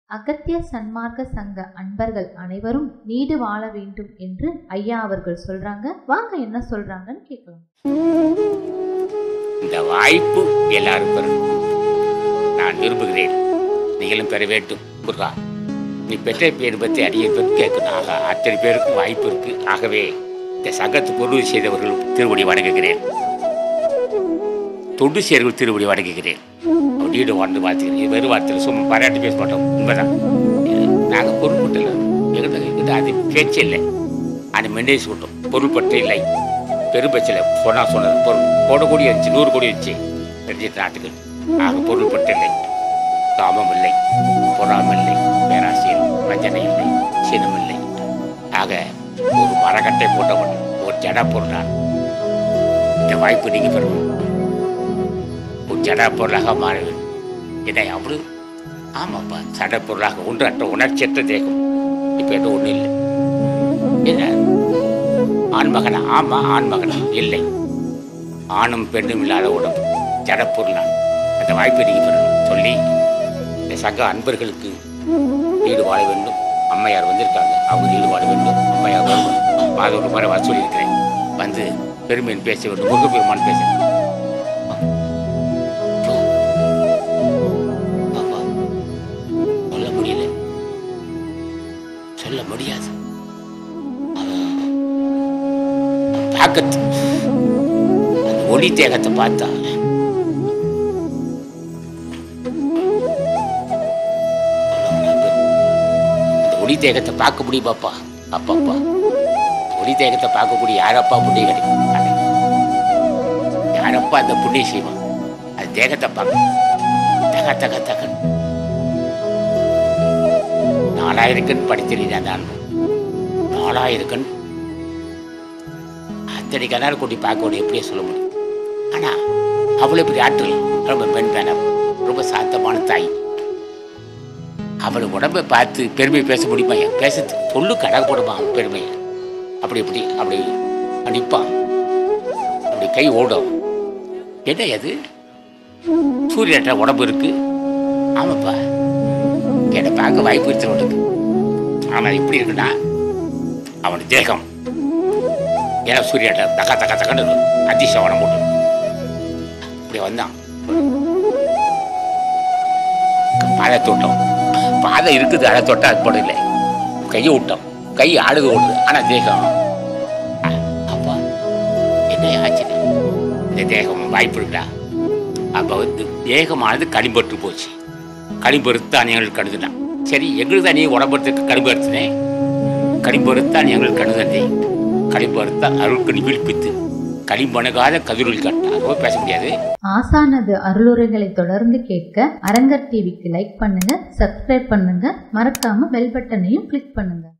அகத்திய சன்மார்க்க சங்க அன்பர்கள் அனைவரும் நீடு வாழ வேண்டும் என்று ஐயா அவர்கள் சொல்றாங்க வாங்க என்ன சொல்றாங்கன்னு கேட்கலாம் இந்த வாய்ப்பு எல்லாரும் பெறணும் நான் விரும்புகிறேன் நீங்களும் பெற வேண்டும் முருகா நீ பெற்ற பேர் பற்றி அடியை பற்றி கேட்கணும் ஆகா அத்தனை பேருக்கும் வாய்ப்பு இருக்கு ஆகவே இந்த சங்கத்துக்கு உதவி செய்தவர்கள் திருவடி வணங்குகிறேன் தொண்டு செய்தவர்கள் திருவடி வணங்குகிறேன் வீடு வாழ்ந்து பார்த்துக்கிறேன் இது வெறும் வார்த்தையில் சும்மா பாராட்டி பேச மாட்டோம் உண்மைதான் நாங்கள் பொருள்பட்டில் எங்கிட்ட எங்கிட்ட அது பேச்சு இல்லை அது மெண்டேஸ் விட்டோம் பொருள்பட்டு இல்லை பெரும்பட்சியில் சொன்னா சொன்னது பொருள் போடக்கூடிய இருந்துச்சு நூறு கோடி இருந்துச்சு ரெண்டு நாட்டுக்கு ஆக பொருள்பட்டு இல்லை காமம் இல்லை பொறாமை இல்லை பேராசை இல்லை வஞ்சனை இல்லை சீனம் இல்லை ஆக ஒரு மரக்கட்டை போட்டவன் ஒரு ஜடா பொருளான் இந்த வாய்ப்பு நீங்கள் பெறணும் ஒரு ஜடா பொருளாக மாற வேண்டும் என்ன அவ்வளவு ஆமாப்பா சட பொருளாக ஒன்றற்ற உணர்ச்சியற்ற தேகம் இப்போ எதுவும் ஒன்றும் இல்லை என்ன ஆண்மகனா ஆமா ஆண்மகனா இல்லை ஆணும் பெண்ணும் இல்லாத உடம்பு ஜடப்பொருள் நான் அந்த வாய்ப்பை நீங்க பெறணும் சொல்லி இந்த சக அன்பர்களுக்கு வீடு வாழ வேண்டும் அம்மையார் வந்திருக்காங்க அவங்க வீடு வாழ வேண்டும் அம்மையார் வருவோம் மாதம் ஒரு முறை வர சொல்லியிருக்கிறேன் வந்து பெருமையின் பேச வேண்டும் முருக பெருமான் பேச பாப்பா, சொல்ல முடியல சொல்ல முடியாது தாக்கத்து அந்த ஒளி தேகத்தை பார்த்தா அந்த ஒளி தேகத்தை பார்க்க முடியுமாப்பா அப்பாப்பா ஒளி தேகத்தை பார்க்கக்கூடிய யாரப்பா புண்ணியம் கிடைக்கும் அடே. யாரப்பா அந்த புண்ணியம் செய்வான் அது தேகத்தை பார்க்க தக தக தகன் நாலாயிரம் கண் படித்திருந்தேன் நான் நாலாயிரம் கண் அத்தனை கண்ணால் கொண்டு பார்க்க எப்படியே சொல்ல முடியும் ஆனால் அவ்வளோ பெரிய ஆற்றல் ரொம்ப மென்மையான ரொம்ப சாந்தமான தாய் அவள் உடம்பை பார்த்து பெருமை பேச முடியுமா ஏன் பேச சொல்லு கடை போடுமா அவன் பெருமையை அப்படி இப்படி அப்படி நிற்பான் அப்படி கை ஓடும் என்ன அது சூரியன்ற உடம்பு இருக்கு ஆமாப்பா என்னை பார்க்க வாய்ப்பு இருக்கிறவனுக்கு ஆனால் எப்படி இருக்குன்னா அவன் தேகம் ஏன்னா சூரியன் தக்க தக்க தக்கன்னு அதிசவனம் போட்டு இப்படி வந்தான் பாதை தொட்டோம் பாதை இருக்குது அதை தொட்டா அது போட இல்லை கையை விட்டோம் கை ஆடுது ஓடுது ஆனால் தேகம் அ- அப்பா என்ன ஆச்சு இந்த தேகம் வாய்ப்பு இருக்கா அப்போ வந்து தேகமானது களிம்பட்டு போச்சு களிம்பருத்து அணியங்கள் கழுதுனான் சரி எங்களுக்கு தான் நீ உடம்புறதுக்கு களிம்பருத்துனேன் களிம்பருத்தான் எங்கள் கணுதந்தை களிம்பருத்தான் அருள்கணி விழிப்பித்து களிம்பணுகாத கதிரில் கட்டார் பேச முடியாது ஆசானது அருளுரைகளை தொடர்ந்து கேட்க அரங்கர் டிவிக்கு லைக் பண்ணுங்க சப்ஸ்கிரைப் பண்ணுங்க மறக்காம பெல் பட்டனையும் கிளிக் பண்ணுங்க